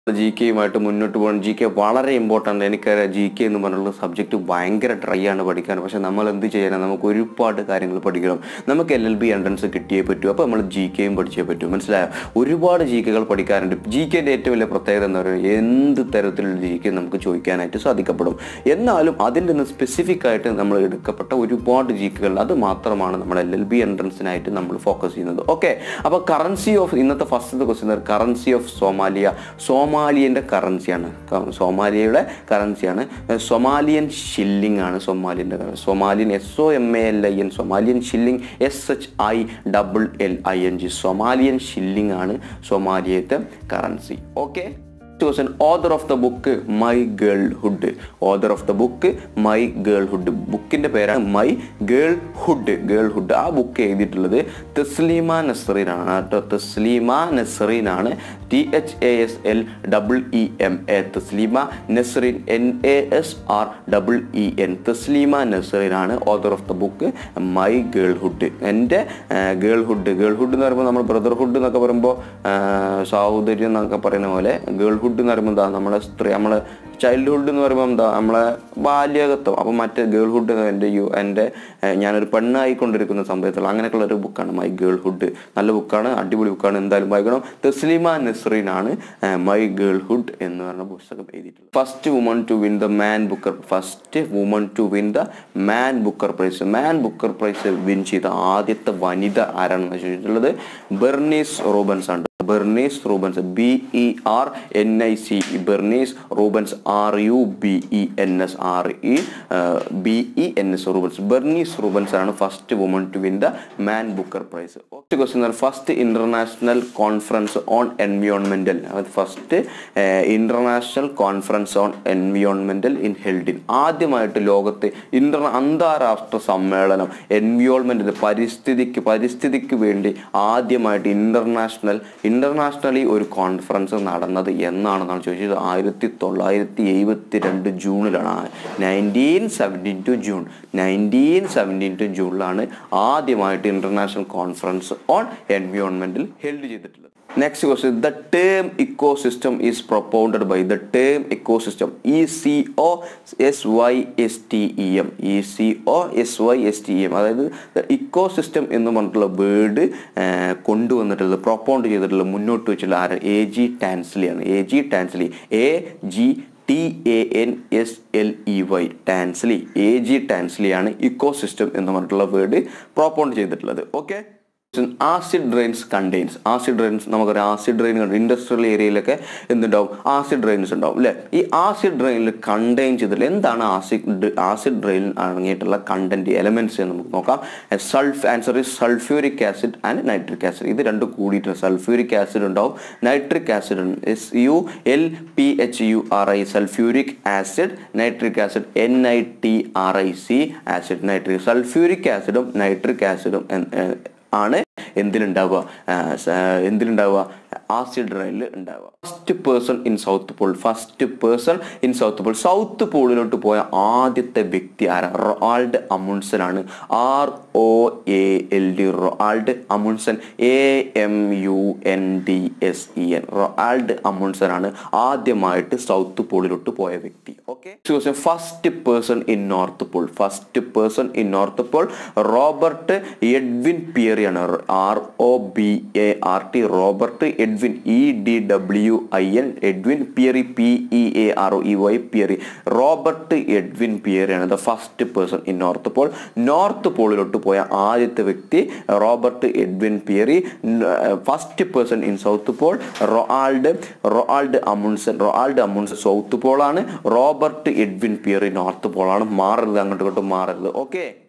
G കെയുമായിട്ട് മുന്നോട്ട് പോകണം ജി കെ വളരെ ഇമ്പോർട്ടൻ്റ് എനിക്കറിയാം ജി കെ എന്ന് പറഞ്ഞുള്ള സബ്ജക്റ്റ് ഭയങ്കര ഡ്രൈ ആണ് പഠിക്കാൻ പക്ഷെ നമ്മൾ എന്ത് ചെയ്യാനാണ് നമുക്ക് ഒരുപാട് കാര്യങ്ങൾ പഠിക്കണം നമുക്ക് എൽ എൽ ബി എൻട്രൻസ് കിട്ടിയേ പറ്റൂ അപ്പോൾ നമ്മൾ ജി കെയും പഠിച്ചേ പറ്റൂ മനസ്സിലായോ ഒരുപാട് ജി കെകൾ പഠിക്കാറുണ്ട് ജി കെൻ്റെ ഏറ്റവും വലിയ പ്രത്യേകത എന്ന് പറയുന്നത് എന്ത് തരത്തിലുള്ള ജി കെ നമുക്ക് ചോദിക്കാനായിട്ട് സാധിക്കപ്പെടും എന്നാലും അതിൽ നിന്ന് സ്പെസിഫിക് ആയിട്ട് നമ്മൾ എടുക്കപ്പെട്ട ഒരുപാട് ജി കെകൾ അത് മാത്രമാണ് നമ്മൾ എൽ എൽ ബി എൻട്രൻസിനായിട്ട് നമ്മൾ ഫോക്കസ് ചെയ്യുന്നത് ഓക്കെ അപ്പോൾ കറൻസി ഓഫ് ഇന്നത്തെ ഫസ്റ്റത്തെ ക്വസ്റ്റ്യൻ കറൻസി ഓഫ് സോമാലിയ സോമാലിയൻ്റെ കറൻസിയാണ് ക- സോമാലിയയുടെ കറൻസിയാണ് സൊമാലിയൻ ഷില്ലിംഗ് ആണ് സൊമാലിയൻ്റെ Somalian S O M A L I N Somalian shilling S H I double L I N G Somalian shilling ആണ് സൊമാലിയത്തെ currency okay question author of the book my girlhood author of the book my girlhood ബുക്കിന്റെ പേരാണ് my girlhood girlhood ആ book എഴുതിയിട്ടുള്ളത് തസ്ലീമ നസറീനാണ് കേട്ടോ തസ്ലീമ നസറീനാണ് T H A S L double E M A Taslima Nasreen N A S R double E N Taslima നസറീനാണ് author of the book my girlhood എൻ്റെ girlhood girlhood എന്ന് പറയുമ്പോൾ നമ്മൾ ബ്രദർഹുഡ് എന്നൊക്കെ പറയുമ്പോൾ സഹോദര്യം എന്നൊക്കെ പറയുന്ന പോലെ ഗേൾഹുഡ് എന്ന് പറയുമ്പോൾ എന്താ നമ്മളെ സ്ത്രീ നമ്മളെ ചൈൽഡ്ഹുഡ് എന്ന് പറയുമ്പോൾ എന്താ നമ്മളെ ബാല്യകത്വം അപ്പം മറ്റേ ഗേൾഹുഡ് എൻ്റെ യു എൻ്റെ ഏഹ്, ഞാനൊരു പെണ്ണായിക്കൊണ്ടിരിക്കുന്ന സംഭവത്തിൽ അങ്ങനെയൊക്കെയുള്ള ഒരു ബുക്കാണ് മൈ ഗേൾഹുഡ് നല്ല ബുക്കാണ് അടിപൊളി ബുക്കാണ് എന്തായാലും വായിക്കണം തസ്ലിമ നസ്രീനാണ് മൈ ഗേൾഹുഡ് എന്ന് പറഞ്ഞ പുസ്തകം എഴുതിയിട്ടുള്ളത് first woman to win the Man Booker first woman to win the Man Booker prize Man Booker prize win ചെയ്ത ആദ്യത്തെ വനിത ആരാണെന്ന് ചോദിച്ചിട്ടുള്ളത് ബെർണീസ് റോബൻസ് ആണ് Bernice Rubens B E R N I C Bernice Rubens R U B E N S R E B E N S Rubens Bernice Rubens ആണ് first woman to win the Man Booker prize first question first international conference on എൻവിയോൺമെന്റൽ first international conference on എൻവിയോൺമെന്റൽ in ഹെൽഡിൻ ആദ്യമായിട്ട് ലോകത്തെ Inter അന്താരാഷ്ട്ര സമ്മേളനം environment പരിസ്ഥിതിക്ക് പരിസ്ഥിതിക്ക് വേണ്ടി ആദ്യമായിട്ട് international internationally ഒരു കോൺഫറൻസ് നടന്നത് എന്നാണെന്നാണ് ചോദിച്ചത് ആയിരത്തി തൊള്ളായിരത്തി എഴുപത്തി രണ്ട് ജൂണിലാണ് nineteen seventeen two June nineteen seventeen two ജൂണിലാണ് ആദ്യമായിട്ട് ഇന്റർനാഷണൽ കോൺഫറൻസ് ഓൺ എൻവിയോൺമെന്റിൽ ഹെൽഡ് ചെയ്തിട്ടുള്ളത് next question the term ecosystem is propounded by the term ecosystem E C O S Y S T E M E C O S Y S T M അതായത് ecosystem എന്ന് പറഞ്ഞിട്ടുള്ള word കൊണ്ടുവന്നിട്ടുള്ളത് propound ചെയ്തിട്ടുള്ളത് മുന്നോട്ട് വെച്ചിട്ടുള്ള ആര് A G ടാൻസ്ലിയാണ് A G Tansley A G T A N S L E Y Tansley A G ടാൻസ്ലിയാണ് ഇക്കോസിസ്റ്റം എന്ന് പറഞ്ഞിട്ടുള്ള വേർഡ് പ്രൊപ്പൗണ്ട് ചെയ്തിട്ടുള്ളത് okay acid drains contains acid drains നമുക്കറിയാം ആസിഡ് ഡ്രെയിൻ ഇൻഡസ്ട്രിയൽ ഏരിയയിലൊക്കെ എന്തുണ്ടാവും ആസിഡ് ഡ്രെയിൻസ് ഉണ്ടാവും അല്ലേ ഈ ആസിഡ് ഡ്രെയിനിൽ കണ്ടെയ്ൻ ചെയ്തിട്ടുള്ള എന്താണ് ആസിഡ് ആസിഡ് ഡ്രെയിൻ അടങ്ങിയിട്ടുള്ള കണ്ടന്റ് എലമെന്റ്സ് എന്ന് നമുക്ക് നോക്കാം sulph answer is sulphuric acid and nitric acid ഇത് രണ്ടും കൂടിയിട്ടുണ്ട് സൾഫ്യൂരിക് ആസിഡ് ഉണ്ടാവും nitric acid S U L P H U R I sulphuric acid nitric acid N I T R I C acid nitric sulphuric ആസിഡും nitric ആസിഡും ആണ് എന്തിലുണ്ടാവുക ആ, സ- എന്തിലുണ്ടാവുക ആസിഡ് റെയിനിൽ ഉണ്ടാവുക first person in south pole first person in south Paul south പോളിലോട്ട് പോയ ആദ്യത്തെ വ്യക്തി ആരാ റൊണാൾഡ് അമുൺസൺ ആണ് R O A L D Ronald Amundsen A M U N D S E N Ronald Amundsen ആണ് ആദ്യമായിട്ട് സൗത്ത് പോളിലോട്ട് പോയ വ്യക്തി okay first person in north pole first person in north pole Robert Edwin പിയറിയാണ് R O B A R T Robert Edwin E D W I N Edwin Peary P E A R O E Y Pierre Robert Edwin പിയറിയാണ് the first person in north pole north പോളിലോട്ട് പോയ ആദ്യത്തെ വ്യക്തി Robert Edwin Peary first person in south pole Ronald Ronald Amundsen Ronald Amundsen south പോളാണ് Robert Edwin Peary north പോളാണ് മാറരുത് അങ്ങോട്ടും ഇങ്ങോട്ടും മാറരുത് ഓക്കെ